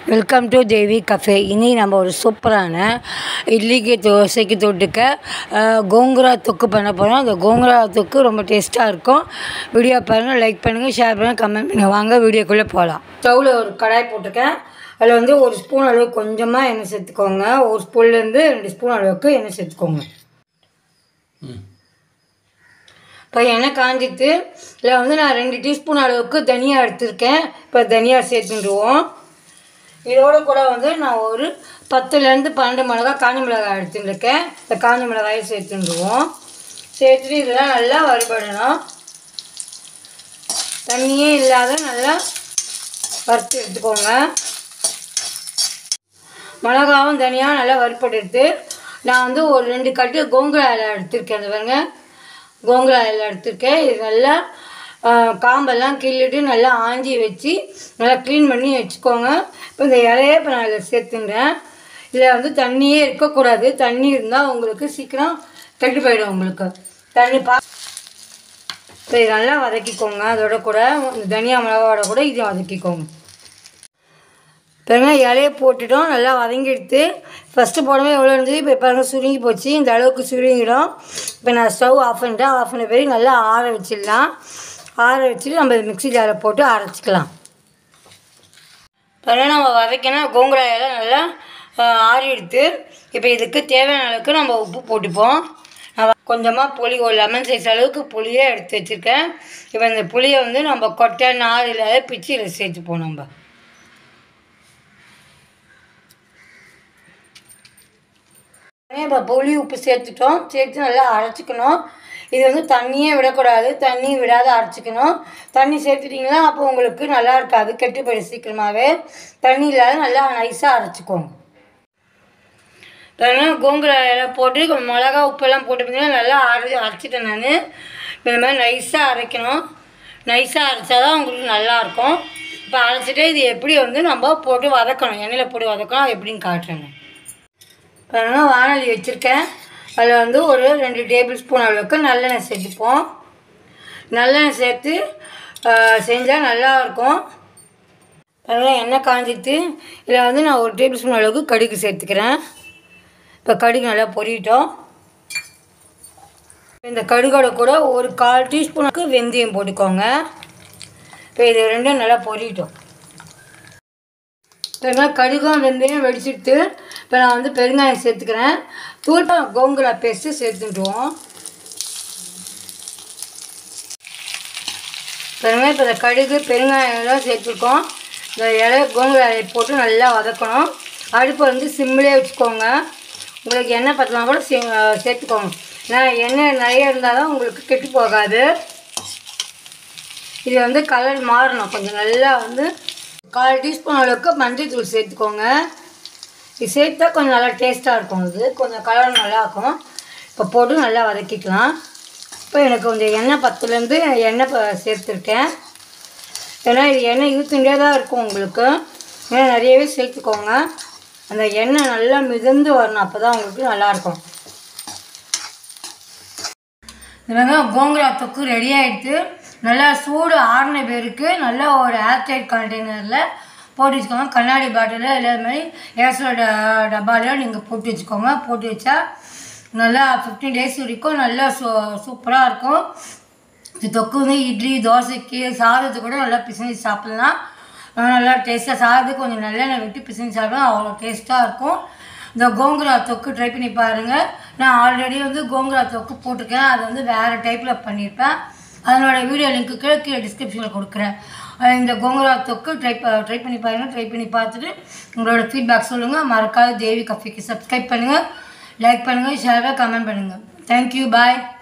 welcome to Devi cafe இனி நம்ம ஒரு சூப்பரான இட்லிக்கு தோசைக்கு தொட்டுக்க அஹ், கோங்குரா தொக்கு பண்ண போகிறோம் அந்த கோங்குரா தொக்கு ரொம்ப டேஸ்ட்டாக இருக்கும் வீடியோ பாருங்கள் லைக் பண்ணுங்கள் ஷேர் பண்ணுங்கள் கமெண்ட் பண்ணுங்கள் வாங்க வீடியோக்குள்ளே போகலாம் ஸ்டவ்வில் ஒரு கடாய் போட்டிருக்கேன் அதில் வந்து ஒரு ஸ்பூன் அளவு கொஞ்சமாக எண்ணெய் சேர்த்துக்கோங்க ஒரு ஸ்பூன்லேருந்து ரெண்டு ஸ்பூன் அளவுக்கு எண்ணெய் சேர்த்துக்கோங்க இப்போ எண்ணெய் காஞ்சிட்டு இதில் வந்து நான் ரெண்டு டீஸ்பூன் அளவுக்கு தனியா எடுத்திருக்கேன் இப்போ தனியா சேர்த்துடுவோம் இதோட கூட வந்து நான் ஒரு பத்துலேருந்து பன்னெண்டு மிளகாய் காஞ்ச மிளகாய் எடுத்துட்டுருக்கேன் இந்த காஞ்ச மிளகாயை சேர்த்துடுவோம் சேர்த்துட்டு இதெல்லாம் நல்லா வறுபடணும் தண்ணியே இல்லாத நல்லா வறுத்து எடுத்துக்கோங்க மிளகாவும் தனியாக நல்லா வறுப்பட்டு எடுத்து நான் வந்து ஒரு ரெண்டு கட்டு கோங்குரா இலை எடுத்திருக்கேன் அந்த பாருங்க கோங்குரா இலை எடுத்திருக்கேன் இது நல்லா ஆ, காம்பெல்லாம் கிள்ளிட்டு நல்லா ஆஞ்சி வச்சு நல்லா க்ளீன் பண்ணி வச்சுக்கோங்க இப்போ இந்த இலையை இப்போ நான் இதில் சேர்த்துன்றேன் இதில் வந்து தண்ணியே இருக்கக்கூடாது தண்ணி இருந்தால் உங்களுக்கு சீக்கிரம் கெட்டு போயிடும் உங்களுக்கு தண்ணி பா இப்போ இது நல்லா வதக்கிக்கோங்க அதோட கூட இந்த தனியா மிளகாவோட கூட இதையும் வதக்கிக்கோங்க பாருங்க இலையை போட்டுட்டோம் நல்லா வதங்கிடுத்து ஃபஸ்ட்டு போடவே எவ்வளோ இருந்தது இப்போ பாருங்க சுருங்கி போச்சு இந்த அளவுக்கு சுருங்கிடும் இப்போ நான் ஸ்டவ் ஆஃப் பண்ணிட்டேன் ஆஃப் பண்ண பிறகு நல்லா ஆற வச்சிடலாம் ஆற வச்சுட்டு நம்ம மிக்ஸி ஜாரில் போட்டு அரைச்சிக்கலாம் பாருங்க நம்ம வதக்கினா கோங்குரா இலை நல்லா ஆஹ், ஆறி எடுத்து இப்போ இதுக்கு தேவையான அளவுக்கு நம்ம உப்பு போட்டுப்போம் நான் கொஞ்சமாக புளி ஒரு லெமன் சைஸ் அளவுக்கு புளியே எடுத்து வச்சுருக்கேன் இப்போ இந்த புளியை வந்து நம்ம கொட்டை நார் இல்லாத பிச்சு இதில் சேர்த்துப்போம் நம்ம இப்போ புளி உப்பு சேர்த்துட்டோம் சேர்த்து நல்லா அரைச்சிக்கணும் இது வந்து தண்ணியே விடக்கூடாது தண்ணி விடாத அரைச்சிக்கணும் தண்ணி சேர்த்துட்டிங்களா அப்போ உங்களுக்கு நல்லா இருக்காது கெட்டு போயிடும் சீக்கிரமாகவே தண்ணி இல்லாத நல்லா நைஸாக அரைச்சிக்கோங்க அதனால் கோங்குரா இலை போட்டு கொஞ்சம் மிளகா உப்பெல்லாம் போட்டு பார்த்தீங்கன்னா நல்லா அரை அரைச்சிட்டேன் நான் இந்த மாதிரி நைஸாக அரைக்கணும் நைஸாக அரைச்சா தான் உங்களுக்கு நல்லாயிருக்கும் இப்போ அரைச்சிட்டு இது எப்படி வந்து நம்ம போட்டு வதக்கணும் எண்ணெயில் போட்டு வதக்கணும் அது எப்படின்னு காட்டுறேன் பாருங்க வானொலி வச்சுருக்கேன் அதில் வந்து ஒரு ரெண்டு டேபிள் ஸ்பூன் அளவுக்கு நல்லெண்ணெய் சேர்த்துப்போம் நல்லெண்ணெய் சேர்த்து செஞ்சால் நல்லாயிருக்கும் பாருங்க எண்ணெய் காஞ்சிட்டு இதில் வந்து நான் ஒரு டேபிள் ஸ்பூன் அளவுக்கு கடுகு சேர்த்துக்கிறேன் இப்போ கடுகு நல்லா பொரியட்டும் இந்த கடுகோட கூட ஒரு கால் டீஸ்பூனுக்கு வெந்தயம் போட்டுக்கோங்க இப்போ இது ரெண்டும் நல்லா பொரியட்டும் இப்போ கடுகும் வெந்தயம் வெடிச்சிட்டு இப்போ நான் வந்து பெருங்காயம் சேர்த்துக்கிறேன் தூள் கோங்குரா பேஸ்ட்டு சேர்த்துட்டுவோம் பாருங்க இப்போ இந்த கடுகு பெருங்காயம் எல்லாம் சேர்த்துருக்கோம் இந்த இலை கோங்குரா இலையை போட்டு நல்லா வதக்கணும் அடுப்பை வந்து சிம்மிலே வச்சுக்கோங்க உங்களுக்கு எண்ணெய் பத்தலாம் கூட சே சேர்த்துக்கோங்க ஏன்னா எண்ணெய் நிறைய இருந்தால் தான் உங்களுக்கு கெட்டு போகாது இது வந்து கலர் மாறணும் கொஞ்சம் நல்லா வந்து கால் டீஸ்பூன் அளவுக்கு மஞ்சள் தூள் சேர்த்துக்கோங்க இது சேர்த்தா கொஞ்சம் நல்லா டேஸ்ட்டாக இருக்கும் இது கொஞ்சம் கலர் நல்லா இருக்கும் இப்போ போட்டு நல்லா வதக்கிக்கலாம் இப்போ எனக்கு கொஞ்சம் எண்ணெய் பத்துலேருந்து எண்ணெய் ப- சேர்த்துருக்கேன் ஏன்னா இது எண்ணெய் இழுத்துட்டே தான் இருக்கும் உங்களுக்கு ஏன்னா நிறையவே சேர்த்துக்கோங்க அந்த எண்ணெய் நல்லா மிதந்து வரணும் அப்போ தான் உங்களுக்கு நல்லாயிருக்கும் இவங்க கோங்குரா தொக்கு ரெடி ஆகிடுத்து நல்லா சூடு ஆறின பேருக்கு நல்லா ஒரு ஏர்டைட் கண்டெய்னரில் போட்டு வச்சுக்கோங்க கண்ணாடி பாட்டிலில் இல்லை இது மாதிரி ஏசோட டப்பாலையோ நீங்கள் போட்டு வச்சுக்கோங்க போட்டு வச்சா நல்லா ஃபிஃப்டீன் டேஸ் வரைக்கும் நல்லா சூ சூப்பராக இருக்கும் இந்த தொக்கு வந்து இட்லி தோசைக்கு சாதத்துக்கு கூட நல்லா பிசைஞ்சு சாப்பிட்லாம் ஆஹ் நல்லா டேஸ்ட்டாக சாதத்துக்கு கொஞ்சம் நல்லெண்ணெய் விட்டு பிசைஞ்சு சாப்பிட்டா அவ்வளோ டேஸ்ட்டாக இருக்கும் இந்த கோங்குரா தொக்கு ட்ரை பண்ணி பாருங்கள் நான் ஆல்ரெடி வந்து கோங்குரா தொக்கு போட்டிருக்கேன் அது வந்து வேறு டைப்பில் பண்ணியிருப்பேன் அதனோட வீடியோ லிங்க்கு கீழே கீழே டிஸ்கிரிப்ஷனில் கொடுக்குறேன் அஹ் இந்த கோங்குரா தொக்கு ட்ரை ட்ரை பண்ணி பாருங்கள் ட்ரை பண்ணி பார்த்துட்டு உங்களோட ஃபீட்பேக் சொல்லுங்கள் மறக்காத தேவி கஃபிக்கு சப்ஸ்கிரைப் பண்ணுங்கள் லைக் பண்ணுங்கள் ஷேராக கமெண்ட் பண்ணுங்கள் தேங்க்யூ பாய்